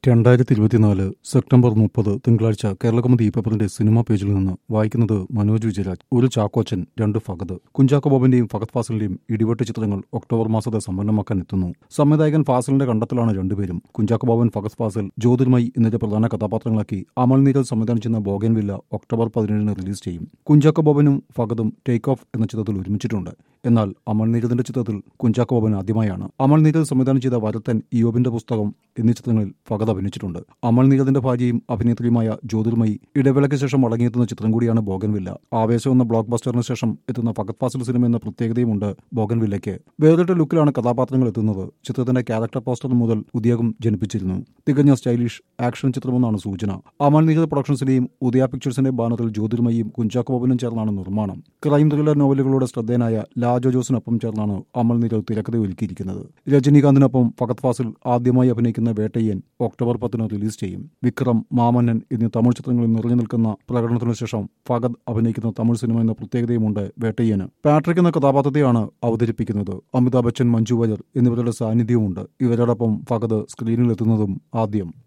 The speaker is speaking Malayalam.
രണ്ടായിരത്തി ഇരുപത്തിനാല് സെപ്റ്റംബർ മുപ്പത് തിങ്കളാഴ്ച കേരളകൗമുദി പേപ്പറിന്റെ സിനിമാ പേജിൽ നിന്ന് വായിക്കുന്നത് മനോജ് വിജയരാജ് ഒരു ചാക്കോച്ചൻ രണ്ട് ഫഗത് കുഞ്ചാക്കോ ബോബന്റെയും ഫഗത് ഫാസിലിന്റെയും ഇടിവെട്ട് ചിത്രങ്ങൾ ഒക്ടോബർ മാസത്തെ സമ്പന്നമാക്കാൻ എത്തുന്നു സംവിധായകൻ ഫാസിലിന്റെ കണ്ടെത്തലാണ് രണ്ടുപേരും കുഞ്ചാക്കോ ബോബൻ ഫഗത് ഫാസിൽ ജ്യോതിർമയി എന്നിവരെ പ്രധാന കഥാപാത്രങ്ങളാക്കി അമൽ നീരൽ സംവിധാനം ചെയ്യുന്ന ബോഗൻവില്ല ഒക്ടോബർ പതിനേഴിന് റിലീസ് ചെയ്യും കുഞ്ചാക്കോ ബോബനും ഫഗതും ടേക്ക് ഓഫ് എന്ന ചിത്രത്തിൽ ഒരുമിച്ചിട്ടുണ്ട് എന്നാൽ അമൽ നീരദിന്റെ ചിത്രത്തിൽ കുഞ്ചാക്കോ ബോബൻ ആദ്യമായാണ് അമൽ നീരദ് സംവിധാനം ചെയ്ത വരത്തൻ ഇയോബിന്റെ പുസ്തകം എന്നീ ചിത്രങ്ങളിൽ ഫഗത് അഭിനയിച്ചിട്ടുണ്ട് അമൽ നീരദിന്റെ ഭാര്യയും അഭിനേത്രിയുമായ ജ്യോതിർമയി ഇടവേളയ്ക്ക് ശേഷം മടങ്ങിയെത്തുന്ന ചിത്രം കൂടിയാണ് ബോഗൻവില്ല ആവേശം എന്ന ബ്ലോക്ക് ബസ്റ്ററിന് ശേഷം എത്തുന്ന ഫഗത് ഫാസിൽ സിനിമ എന്ന പ്രത്യേകതയുമുണ്ട് ബോഗൻവില്ലയ്ക്ക് വേറിട്ട ലുക്കിലാണ് കഥാപാത്രങ്ങൾ എത്തുന്നത് ചിത്രത്തിന്റെ ക്യാരക്ടർ പോസ്റ്റർ മുതൽ ഉദ്യോഗം ജനിപ്പിച്ചിരുന്നു തികഞ്ഞ സ്റ്റൈലിഷ് ആക്ഷൻ ചിത്രമെന്നാണ് സൂചന അമൽ നീരദ് പ്രൊഡക്ഷൻസിന്റെയും ഉദയ പിക്ചേഴ്സിന്റെ ബാനറിൽ ജ്യോതിർമയും കുഞ്ചാക്കോ ബോബനും ചേർന്നാണ് നിർമ്മാണം ക്രൈം ത്രില്ലർ നോവലുകളുടെ ശ്രദ്ധേയനായ ലാജോ ജോസിനൊപ്പം ചേർന്നാണ് അമൽ നീരദ് തിരക്കഥ ഒരുക്കിയിരിക്കുന്നത് രജനീകാന്തിനൊപ്പം ഫഗത് ഫാസിൽ ആദ്യമായി അഭിനയിക്കുന്ന വേട്ടയ്യൻ ഒക്ടോബർ പത്തിന് റിലീസ് ചെയ്യും വിക്രം മാമന്നൻ എന്നീ തമിഴ് ചിത്രങ്ങളിൽ നിറഞ്ഞു നിൽക്കുന്ന പ്രകടനത്തിനു ശേഷം ഫഗത് അഭിനയിക്കുന്ന തമിഴ് സിനിമ എന്ന പ്രത്യേകതയുമുണ്ട് വേട്ടയ്യന് പാട്രിക് എന്ന കഥാപാത്രത്തെയാണ് അവതരിപ്പിക്കുന്നത് അമിതാഭ് ബച്ചൻ മഞ്ജു വാര്യർ എന്നിവരുടെ സാന്നിധ്യവുമുണ്ട് ഇവരോടൊപ്പം ഫഗത് സ്ക്രീനിലെത്തുന്നതും ആദ്യം